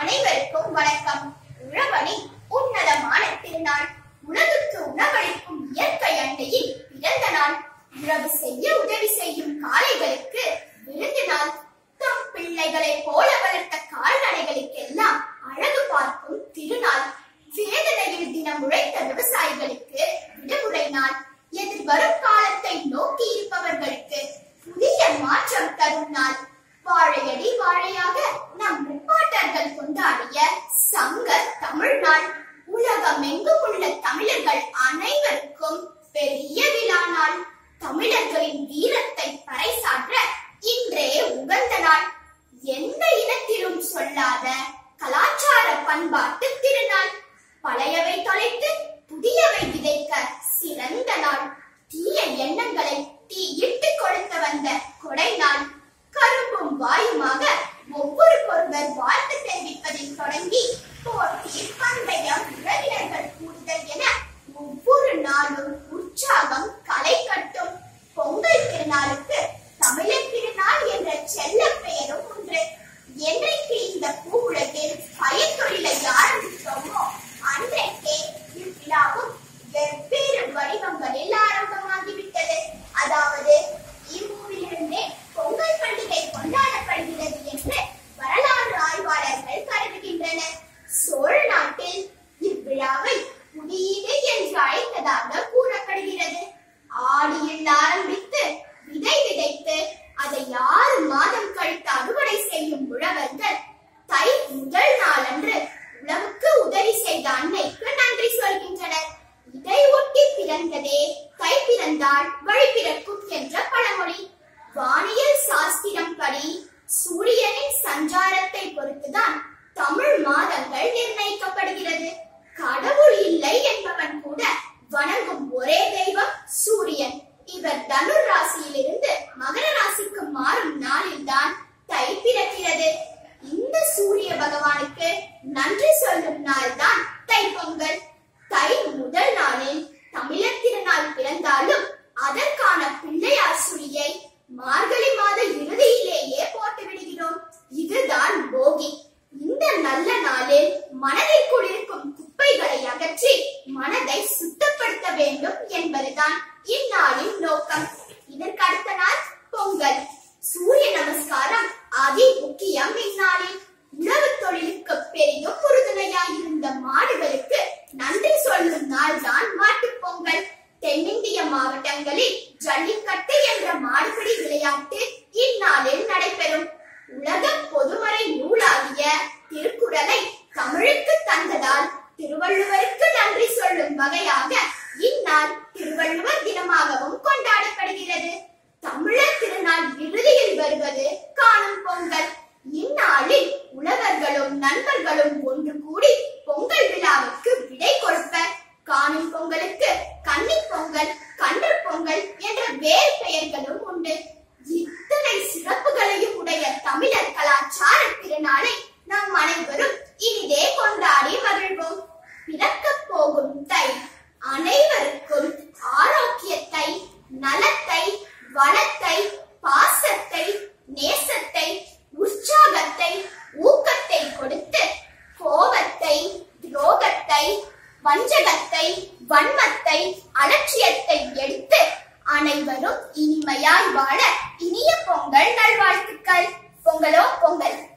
அனைவருக்கும் வணக்கம் உழவனி உன்னதமான திருநாள் உலகுக்கு உணவளிக்கும் இயற்கை அன்னையின் பிறந்த நாள் உழவு செய்ய உதவி செய்யும் காளைகளுக்கு விருந்து நாள் தம் பிள்ளைகளைப் போல வளர்த்த கால்நடைகளுக்கெல்லாம் அழகு பார்க்கும் திருநாள் வேதனையில் தினம் உழைத்த விவசாயிகளுக்கு விடுமுறை நாள் எதிர்வரும் காலத்தை நோக்கி இருப்பவர்களுக்கு புதிய மாற்றம் தரும் நாள் வாழையடி வாழையாக நம் முப்பாட்டர்கள் கொண்டாடிய சங்க தமிழ் நாள் உலகம் எங்கும் உள்ள தமிழர்கள் அனைவருக்கும் பெரிய விழா நாள் தமிழர்களின் வீரத்தை பறைசாற்ற இன்றே உகந்த நாள் எந்த இனத்திலும் சொல்லாத கலாச்சார பண்பாட்டு திருநாள் பழையவை தொலைத்து புதியவை விதைக்க சிறந்த நாள் தீய எண்ணங்களை தீயிட்டு கொளுத்த வந்த கொடை நாள் கரும்பும் வாயுமாக ஒவ்வொருவொருவர் வாழ்த்து தெரிவிப்பதில் தொடங்கி போட்டி பந்தயம் உறவினர்கள் கூடுதல் என ஒவ்வொரு நாளும் உற்சாகம் களை கட்டும் பொங்கல் திருநாளுக்கு தமிழர் திருநாள் என்ற செல்ல பெயரும் உண்டு என்றைக்கு இந்த பூவுலகில் பயிர் தொழிலை ஆரம்பித்தோமோ அன்றைக்கே இவ்விழாவும் வெவ்வேறு வடிவங்களில் ஆரம்பமாகிவிட்டது அதாவது இவ்வூரிலிருந்தே பொங்கல் பண்டிகை கொண்டாடப்படுகிறது என்று வரலாறு ஆய்வாளர்கள் கருதுகின்றனர் சோழ நாட்டில் இவ்விழாவை குடியீடு என்று அழைத்ததாக கூறப்படுகிறது ஆடியில் ஆரம்பித்து விதை விதைத்து அதை ஆறு மாதம் கழித்து அறுவடை செய்யும் உழவர்கள் தை முதல் நாளன்று உழவுக்கு உதவி செய்த அன்னைக்கு நன்றி சொல்கின்றனர் இதை ஒட்டி பிறந்ததே தை பிறந்தால் வழி பிறக்கும் என்ற பழமொழி வானியல் சாஸ்திரம் படி சூரியனின் சஞ்சாரத்தை பொறுத்துதான் தமிழ் மாதங்கள் நிர்ணயிக்கப்படுகிறது கடவுள் இல்லை என்பவன் கூட வணங்கும் ஒரே தெய்வம் சூரியன் இவர் தனுர் ராசியிலிருந்து மகர ராசிக்கு மாறும் நாளில்தான் தை பிறக்கிறது இந்த சூரிய பகவானுக்கு நன்றி சொல்லும் நாள்தான் தைப்பொங்கல் தை முதல் நாளில் தமிழர் திருநாள் பிறந்தாலும் அதற்கான பிள்ளையார் சுழியை மார்கழி மாத இறுதியிலேயே போட்டு விடுகிறோம் இதுதான் போகி இந்த நல்ல நாளில் மனதில் குடியிருக்கும் குப்பைகளை அகற்றி மனதை சுத்தப்படுத்த வேண்டும் என்பதுதான் இந்நாளின் நோக்கம் இதற்கு அடுத்த நாள் பொங்கல் சூரிய நமஸ்காரம் அதி முக்கியம் இந்நாளில் உழவு தொழிலுக்கு பெரிதும் உறுதுணையாயிருந்த மாடுகளுக்கு நன்றி சொல்லும் நாள் தான் மாட்டுப் பொங்கல் தென்னிந்திய மாவட்டங்களில் ஜல்லிக்கட்டு என்ற மாடுபிடி விளையாட்டு இந்நாளில் நடைபெறும் உலக பொதுமறை நூலாகிய திருக்குறளை தமிழுக்கு தந்ததால் திருவள்ளுவருக்கு நன்றி சொல்லும் வகையாக இந்நாள் திருவள்ளுவர் தினமாகவும் கொண்டாடப்படுகிறது தமிழர் திருநாள் இறுதியில் வருவது காணும் பொங்கல் இந்நாளில் உழவர்களும் நண்பர்களும் ஒன்று கூடி பொங்கல் விழாவுக்கு விடை கொடுப்பர் காணும் பொங்கலுக்கு கன்னி பொங்கல் கன்று பொங்கல் என்ற வேறு பெயர்களும் உண்டு இத்தனை சிறப்புகளையும் உடைய தமிழர் கலாச்சார திருநாளை நாம் அனைவரும் இனிதே கொண்டாடி மகிழ்வோம் பிறக்கப் போகும் தை அனைவருக்கும் ஆரோக்கியத்தை நலத்தை வளத்தை பாசத்தை நேசத்தை உற்சாகத்தை ஊக்கத்தை கொடுத்து கோபத்தை துரோகத்தை வஞ்சகத்தை வன்மத்தை அலட்சியத்தை எடுத்து அனைவரும் இனிமையாய் வாழ இனிய பொங்கல் நல்வாழ்த்துக்கள் பொங்கலோ பொங்கல்